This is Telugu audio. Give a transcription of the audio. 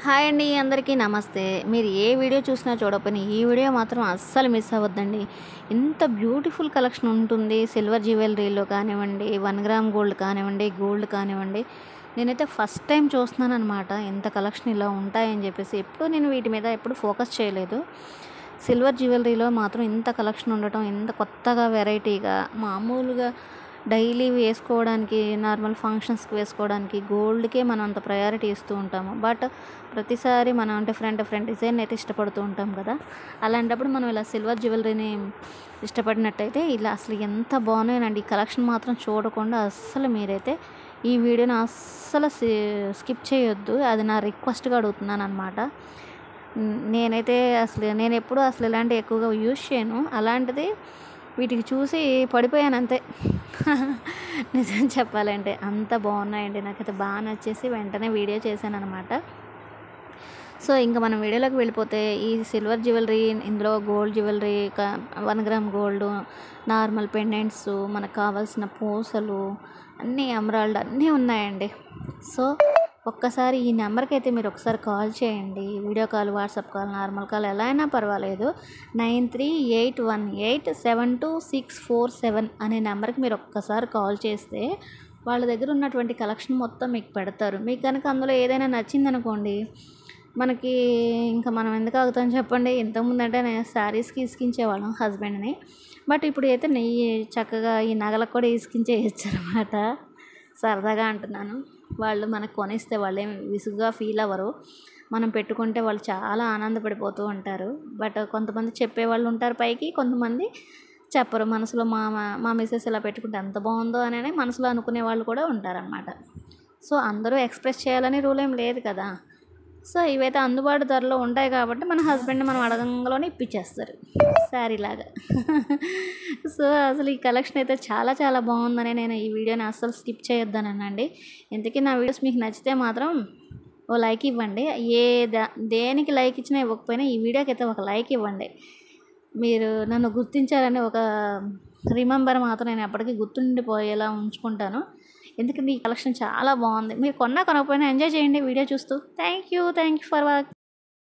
హాయ్ అండి అందరికీ నమస్తే మీరు ఏ వీడియో చూసినా చూడకపోయినా ఈ వీడియో మాత్రం అస్సలు మిస్ అవ్వద్దండి ఇంత బ్యూటిఫుల్ కలెక్షన్ ఉంటుంది సిల్వర్ జ్యువెలరీలో కానివ్వండి వన్ గ్రామ్ గోల్డ్ కానివ్వండి గోల్డ్ కానివ్వండి నేనైతే ఫస్ట్ టైం చూస్తున్నాను అనమాట ఇంత కలెక్షన్ ఇలా ఉంటాయని చెప్పేసి ఎప్పుడు నేను వీటి మీద ఎప్పుడు ఫోకస్ చేయలేదు సిల్వర్ జ్యువెలరీలో మాత్రం ఇంత కలెక్షన్ ఉండటం ఇంత కొత్తగా వెరైటీగా మామూలుగా డైలీ వేసుకోవడానికి నార్మల్ ఫంక్షన్స్కి వేసుకోవడానికి గోల్డ్కే మనం అంత ప్రయారిటీ ఇస్తూ ఉంటాము బట్ ప్రతిసారి మనం డిఫరెంట్ డిఫరెంట్ డిజైన్ అయితే ఇష్టపడుతూ ఉంటాం కదా అలాంటప్పుడు మనం ఇలా సిల్వర్ జ్యువెలరీని ఇష్టపడినట్టయితే ఇలా అసలు ఎంత బాగున్నాయండి ఈ కలెక్షన్ మాత్రం చూడకుండా అస్సలు మీరైతే ఈ వీడియోని అస్సలు స్కిప్ చేయొద్దు అది నా రిక్వెస్ట్గా అడుగుతున్నాను అనమాట నేనైతే అసలు నేను ఎప్పుడూ అసలు ఇలాంటివి ఎక్కువగా యూజ్ చేయను అలాంటిది వీటికి చూసి పడిపోయాను అంతే నిజం చెప్పాలంటే అంత బాగున్నాయండి నాకైతే బాగా నచ్చేసి వెంటనే వీడియో చేశాను అనమాట సో ఇంకా మనం వీడియోలోకి వెళ్ళిపోతే ఈ సిల్వర్ జ్యువెలరీ ఇందులో gold jewellery one gram gold normal pendants మనకు కావాల్సిన పూసలు అన్నీ ఎమరాల్డ్ అన్నీ ఉన్నాయండి సో ఒక్కసారి ఈ నెంబర్కి అయితే మీరు ఒకసారి కాల్ చేయండి video call WhatsApp call normal call ఎలా అయినా పర్వాలేదు nine three eight one eight seven two six four seven అనే నెంబర్కి మీరు ఒక్కసారి కాల్ చేస్తే వాళ్ళ దగ్గర ఉన్నటువంటి కలెక్షన్ మొత్తం మీకు పెడతారు మీకు కనుక అందులో ఏదైనా నచ్చిందనుకోండి మనకి ఇంకా మనం ఎందుకు ఆగుతాం చెప్పండి ఇంతకుముందు అంటే నేను శారీస్కి ఇసుకించేవాళ్ళం హస్బెండ్ని బట్ ఇప్పుడు అయితే నెయ్యి చక్కగా ఈ నగలకు కూడా ఇసుకించేయచ్చు అనమాట సరదాగా అంటున్నాను వాళ్ళు మనకు కొనిస్తే వాళ్ళు ఏమి విసుగుగా ఫీల్ అవ్వరు మనం పెట్టుకుంటే వాళ్ళు చాలా ఆనందపడిపోతూ ఉంటారు బట్ కొంతమంది చెప్పేవాళ్ళు ఉంటారు పైకి కొంతమంది చెప్పరు మనసులో మా మా మిస్సెస్ ఇలా పెట్టుకుంటే ఎంత బాగుందో అని మనసులో అనుకునే వాళ్ళు కూడా ఉంటారనమాట సో అందరూ ఎక్స్ప్రెస్ చేయాలని రూల్ ఏం లేదు కదా సో ఇవైతే అందుబాటు ధరలో ఉంటాయి కాబట్టి మన హస్బెండ్ మనం అడగంలోనే ఇప్పించేస్తారు శారీ లాగా సో అసలు ఈ కలెక్షన్ అయితే చాలా చాలా బాగుందని నేను ఈ వీడియోని అస్సలు స్కిప్ చేయొద్దనండి ఇంతకీ నా వీడియోస్ మీకు నచ్చితే మాత్రం ఓ లైక్ ఇవ్వండి ఏ దా దేనికి లైక్ ఇచ్చినా ఇవ్వకపోయినా ఈ వీడియోకి అయితే ఒక లైక్ ఇవ్వండి మీరు నన్ను గుర్తించారని ఒక రిమెంబర్ మాత్రం నేను ఎప్పటికీ గుర్తుండిపోయేలా ఉంచుకుంటాను ఎందుకంటే ఈ కలెక్షన్ చాలా బాగుంది మీరు కొన్నా కొనకపోయినా ఎంజాయ్ చేయండి వీడియో చూస్తూ thank you thank you for watch